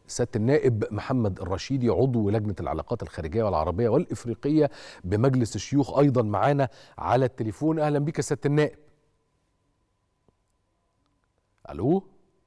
سياده النائب محمد الرشيدي عضو لجنه العلاقات الخارجيه والعربيه والافريقيه بمجلس الشيوخ ايضا معانا على التليفون اهلا بك يا سياده النائب الو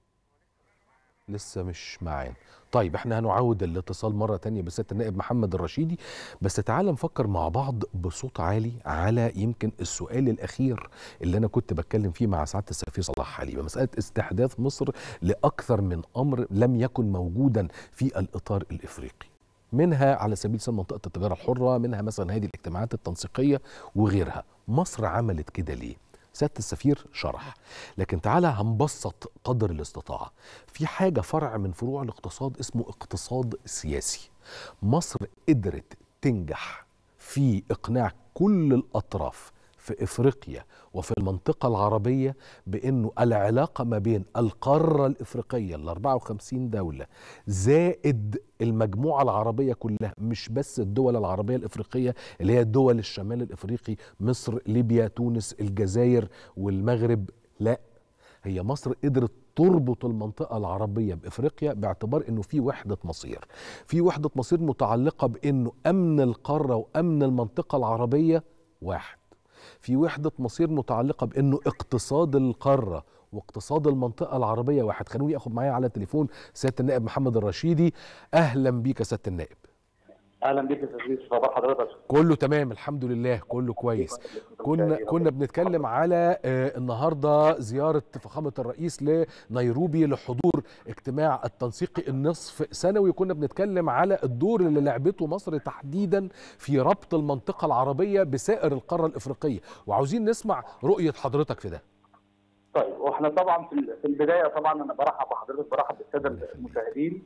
لسه مش معانا طيب احنا هنعود الاتصال مرة تانية بسيادة النائب محمد الرشيدي بس تعالى نفكر مع بعض بصوت عالي على يمكن السؤال الأخير اللي أنا كنت بتكلم فيه مع سعادة السفير صلاح حليمة مسألة استحداث مصر لأكثر من أمر لم يكن موجودا في الإطار الإفريقي منها على سبيل مثال منطقة التجارة الحرة منها مثلا هذه الاجتماعات التنسيقية وغيرها مصر عملت كده ليه؟ سياده السفير شرح لكن تعالى هنبسط قدر الاستطاعه في حاجه فرع من فروع الاقتصاد اسمه اقتصاد سياسي مصر قدرت تنجح في اقناع كل الاطراف في افريقيا وفي المنطقه العربيه بانه العلاقه ما بين القاره الافريقيه ال 54 دوله زائد المجموعه العربيه كلها مش بس الدول العربيه الافريقيه اللي هي دول الشمال الافريقي مصر ليبيا تونس الجزائر والمغرب لا هي مصر قدرت تربط المنطقة العربية بإفريقيا باعتبار أنه في وحدة مصير في وحدة مصير متعلقة بأنه أمن القارة وأمن المنطقة العربية واحد في وحدة مصير متعلقة بأنه اقتصاد القارة واقتصاد المنطقة العربية واحد خلوني أخذ معايا على التليفون سيادة النائب محمد الرشيدي أهلا بيك يا سيادة النائب اهلا بك يا استاذ صباح حضرتك كله تمام الحمد لله كله كويس كنا كنا بنتكلم على آه النهارده زياره فخامه الرئيس لنيروبي لحضور اجتماع التنسيقي النصف سنوي كنا بنتكلم على الدور اللي لعبته مصر تحديدا في ربط المنطقه العربيه بسائر القاره الافريقيه وعاوزين نسمع رؤيه حضرتك في ده طيب واحنا طبعا في البدايه طبعا انا برحب بحضرتك برحب بالساده المشاهدين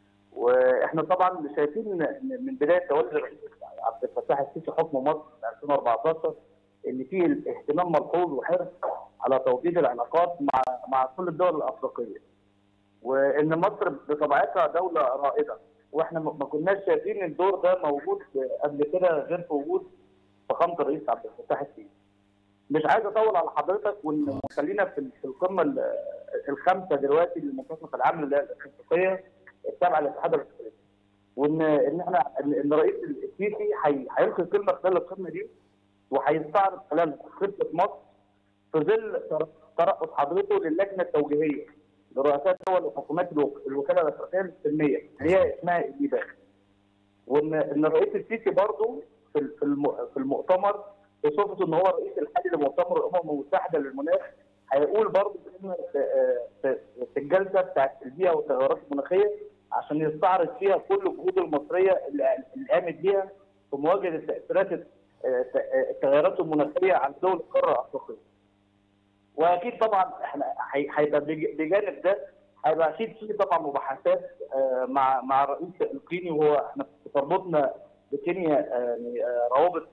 واحنا طبعا شايفين من بدايه تولي الرئيس عبد الفتاح السيسي حكم مصر في 2014 ان في اهتمام ملحوظ وحرص على توطيد العلاقات مع مع كل الدول الافريقيه. وان مصر بطبيعتها دوله رائده واحنا ما كناش شايفين الدور ده موجود قبل كده غير في وجود فخامه الرئيس عبد الفتاح السيسي. مش عايز اطول على حضرتك ونخلينا في القمه الخامسه دلوقتي للمنتصف العام الافريقيه التابعه للاتحاد الافريقي وان ان احنا ان الرئيس السيسي هيلقي كلمه خلال القمه دي وهيستعرض خلال خطه مصر في ظل ترأس حضرته للجنه التوجيهيه لرؤساء الدول وحكومات الوكاله الافريقيه للتنميه اللي هي اسمها الايبان وان ان الرئيس السيسي برضه في في المؤتمر بصفته ان هو الرئيس الحالي لمؤتمر الامم المتحده للمناخ هيقول برضه ان في الجلسه بتاعت البيئه والتغيرات المناخيه عشان يستعرض فيها كل الجهود المصريه اللي قامت بيها في مواجهه التاثيرات التغيرات المناخيه على دول القاره الافريقيه. واكيد طبعا احنا هيبقى بجانب ده هيبقى اكيد في طبعا مباحثات مع مع الرئيس الكيني وهو احنا تربطنا بكينيا يعني روابط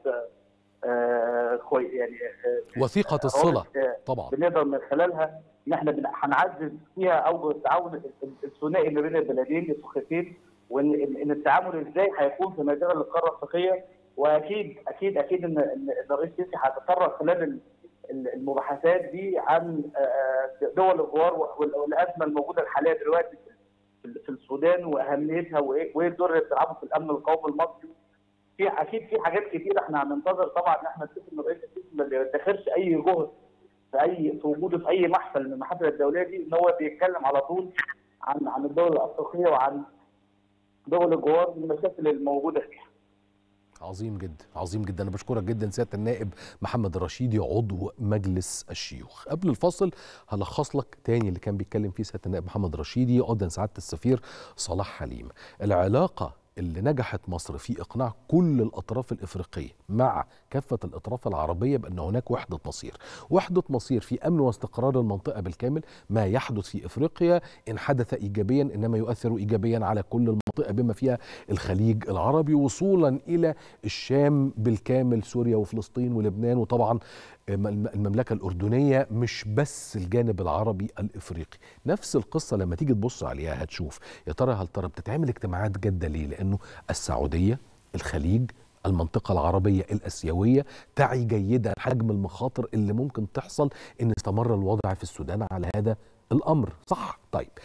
آه يعني آه وثيقه الصله طبعا بنقدر من خلالها ان احنا هنعزز فيها اوجه التعاون الثنائي ما بين البلدين الفقيرتين وان ان التعامل ازاي هيكون في مجال القاره الافريقيه واكيد اكيد اكيد ان ان الرئيس السيسي هيتطرق خلال المباحثات دي عن دول الجوار والازمه الموجوده الحاليه دلوقتي في السودان واهميتها وايه الدور اللي بتلعبه في الامن القومي المصري في اكيد في حاجات كتير احنا هننتظر طبعا ان احنا نشوف ان الرئيس السيسي ما بيدخرش اي جهد في اي في وجوده في اي محفل من المحافل الدوليه دي ان هو بيتكلم على طول عن عن الدول الافريقيه وعن دول الجوار والمشاكل الموجوده فيها. عظيم جدا عظيم جدا انا بشكرك جدا سياده النائب محمد الرشيدي عضو مجلس الشيوخ قبل الفاصل هلخص لك تاني اللي كان بيتكلم فيه سياده النائب محمد الرشيدي ايضا سعاده السفير صلاح حليم العلاقه اللي نجحت مصر في اقناع كل الاطراف الافريقيه مع كافه الاطراف العربيه بان هناك وحده مصير، وحده مصير في امن واستقرار المنطقه بالكامل، ما يحدث في افريقيا ان حدث ايجابيا انما يؤثر ايجابيا على كل المنطقه بما فيها الخليج العربي وصولا الى الشام بالكامل سوريا وفلسطين ولبنان وطبعا المملكة الأردنية مش بس الجانب العربي الإفريقي نفس القصة لما تيجي تبص عليها هتشوف يا ترى هل ترى بتتعمل اجتماعات جادة ليه لأنه السعودية الخليج المنطقة العربية الأسيوية تعي جيدا حجم المخاطر اللي ممكن تحصل إن استمر الوضع في السودان على هذا الأمر صح طيب